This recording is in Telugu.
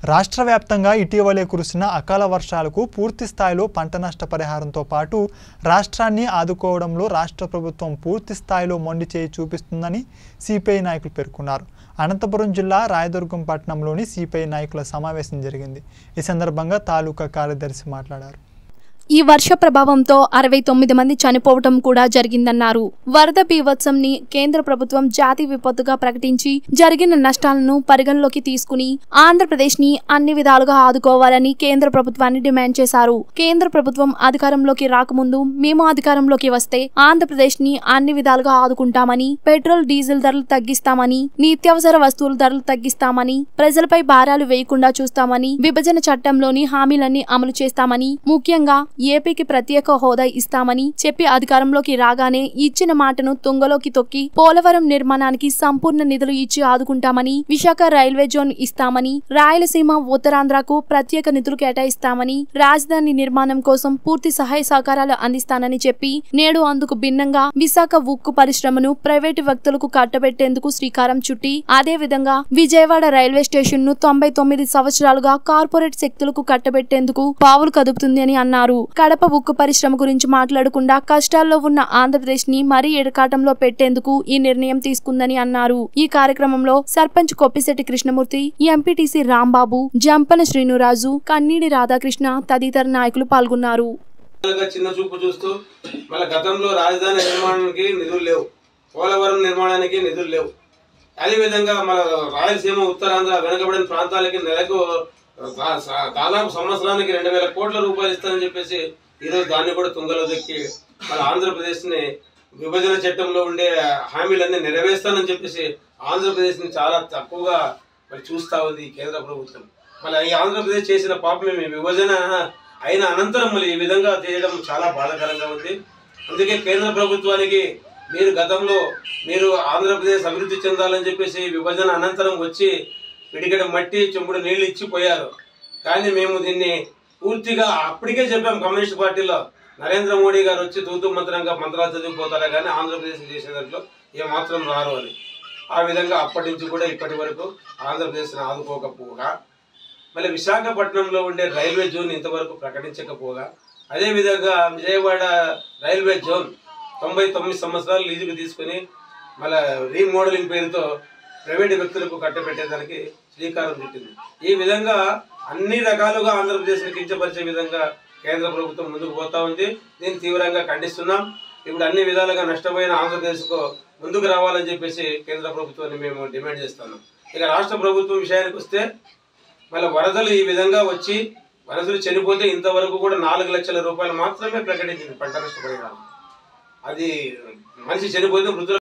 రాష్ట్ర వ్యాప్తంగా ఇటీవలే కురిసిన అకాల వర్షాలకు పూర్తి స్థాయిలో పంట నష్ట పరిహారంతో పాటు రాష్ట్రాన్ని ఆదుకోవడంలో రాష్ట్ర ప్రభుత్వం పూర్తి స్థాయిలో మొండి చేయి చూపిస్తుందని సిపిఐ నాయకులు పేర్కొన్నారు అనంతపురం జిల్లా రాయదుర్గం పట్టణంలోని సిపిఐ నాయకుల సమావేశం జరిగింది ఈ సందర్భంగా తాలూకా కార్యదర్శి మాట్లాడారు ఈ వర్ష ప్రభావంతో అరవై తొమ్మిది మంది చనిపోవటం కూడా జరిగిందన్నారు వరద బీభత్సంని కేంద్ర ప్రభుత్వం జాతీయ విపత్తుగా ప్రకటించి జరిగిన నష్టాలను పరిగణలోకి తీసుకుని ఆంధ్రప్రదేశ్ ని అన్ని విధాలుగా ఆదుకోవాలని కేంద్ర ప్రభుత్వాన్ని డిమాండ్ చేశారు కేంద్ర ప్రభుత్వం అధికారంలోకి రాకముందు మేము అధికారంలోకి వస్తే ఆంధ్రప్రదేశ్ ని అన్ని విధాలుగా ఆదుకుంటామని పెట్రోల్ డీజిల్ ధరలు తగ్గిస్తామని నిత్యావసర వస్తువుల ధరలు తగ్గిస్తామని ప్రజలపై భారాలు వేయకుండా చూస్తామని విభజన చట్టంలోని హామీలన్నీ అమలు చేస్తామని ముఖ్యంగా ఏపీకి ప్రత్యేక హోదా ఇస్తామని చెప్పి అధికారంలోకి రాగానే ఇచ్చిన మాటను తుంగలోకి తొక్కి పోలవరం నిర్మాణానికి సంపూర్ణ నిధులు ఇచ్చి ఆదుకుంటామని విశాఖ రైల్వే జోన్ ఇస్తామని రాయలసీమ ఉత్తరాంధ్రకు ప్రత్యేక నిధులు కేటాయిస్తామని రాజధాని నిర్మాణం కోసం పూర్తి సహాయ సహకారాలు అందిస్తానని చెప్పి నేడు అందుకు భిన్నంగా విశాఖ ఉక్కు పరిశ్రమను ప్రైవేటు వ్యక్తులకు కట్టబెట్టేందుకు శ్రీకారం చుట్టి అదే విధంగా విజయవాడ రైల్వే స్టేషన్ ను తొంభై తొమ్మిది సంవత్సరాలుగా కార్పొరేట్ శక్తులకు కట్టబెట్టేందుకు పావులు కదుపుతుంది అని అన్నారు కడప ఉక్కు పరిశ్రమ గురించి మాట్లాడకుండా కష్టాల్లో ఉన్న ఆంధ్రప్రదేశ్ ని మరీ ఎడకాటంలో పెట్టేందుకు ఈ నిర్ణయం తీసుకుందని అన్నారు ఈ కార్యక్రమంలో సర్పంచ్ కొప్పిశెట్టి కృష్ణమూర్తి ఎంపీటీసీ రాంబాబు జంపన శ్రీనురాజు కన్నీడి రాధాకృష్ణ తదితర నాయకులు పాల్గొన్నారు గా చిన్న చూపు చూస్తూ మళ్ళీ గతంలో రాజధాని నిర్మాణానికి నిధులు లేవు పోలవరం నిర్మాణానికి నిధులు లేవు అదేవిధంగా మన రాయలసీమ ఉత్తరాంధ్ర వెనుకబడిన ప్రాంతాలకి నెలకు దా- స- దాదాపు సంవత్సరానికి రెండు వేల కోట్ల రూపాయలు ఇస్తానని చెప్పేసి ఈరోజు దాన్ని కూడా తుంగలో దొక్కి మన ఆంధ్రప్రదేశ్ని విభజన చట్టంలో ఉండే హామీలన్నీ నెరవేర్స్తానని చెప్పేసి ఆంధ్రప్రదేశ్ని చాలా తక్కువగా మరి చూస్తా ఉంది ఈ కేంద్ర ప్రభుత్వం మళ్ళీ ఈ ఆంధ్రప్రదేశ్ చేసిన పాపమే మీ విభజన అయిన అనంతరం మళ్ళీ ఈ విధంగా చేయడం చాలా బాధాకరంగా ఉంది అందుకే కేంద్ర ప్రభుత్వానికి మీరు గతంలో మీరు ఆంధ్రప్రదేశ్ అభివృద్ధి చెందాలని చెప్పేసి విభజన అనంతరం వచ్చి పిడికడ మట్టి చెంపుడు నీళ్లు ఇచ్చిపోయారు కానీ మేము దీన్ని పూర్తిగా అప్పటికే చెప్పాం కమ్యూనిస్ట్ పార్టీలో నరేంద్ర మోడీ గారు వచ్చి తూతు మంత్రంగా మంత్రాలు చదివిపోతారా కానీ ఆంధ్రప్రదేశ్ చేసే దాంట్లో ఏమాత్రం రారు అని ఆ విధంగా అప్పటి నుంచి కూడా ఇప్పటి వరకు ఆంధ్రప్రదేశ్ని ఆదుకోకపోగా మళ్ళీ విశాఖపట్నంలో ఉండే రైల్వే జోన్ ఇంతవరకు ప్రకటించకపోగా అదేవిధంగా విజయవాడ రైల్వే జోన్ తొంభై తొమ్మిది సంవత్సరాలు లీజుకు తీసుకుని మళ్ళీ రీమోడలింగ్ పేరుతో ప్రైవేట్ వ్యక్తులకు కట్టబెట్టేదానికి శ్రీకారం చుట్టింది ఈ విధంగా అన్ని రకాలుగా ఆంధ్రప్రదేశ్ని కించపరిచే విధంగా కేంద్ర ప్రభుత్వం ముందుకు పోతా ఉంది దీన్ని తీవ్రంగా ఖండిస్తున్నాం ఇప్పుడు అన్ని విధాలుగా నష్టపోయిన ఆంధ్రప్రదేశ్కు ముందుకు రావాలని చెప్పేసి కేంద్ర ప్రభుత్వాన్ని మేము డిమాండ్ చేస్తున్నాం ఇక రాష్ట్ర ప్రభుత్వం విషయానికి వస్తే మళ్ళీ వరదలు ఈ విధంగా వచ్చి వరదలు చనిపోతే ఇంతవరకు కూడా నాలుగు లక్షల రూపాయలు మాత్రమే ప్రకటించింది పంట నష్ట పరిహారం అది మనిషి చనిపోతే మృతుల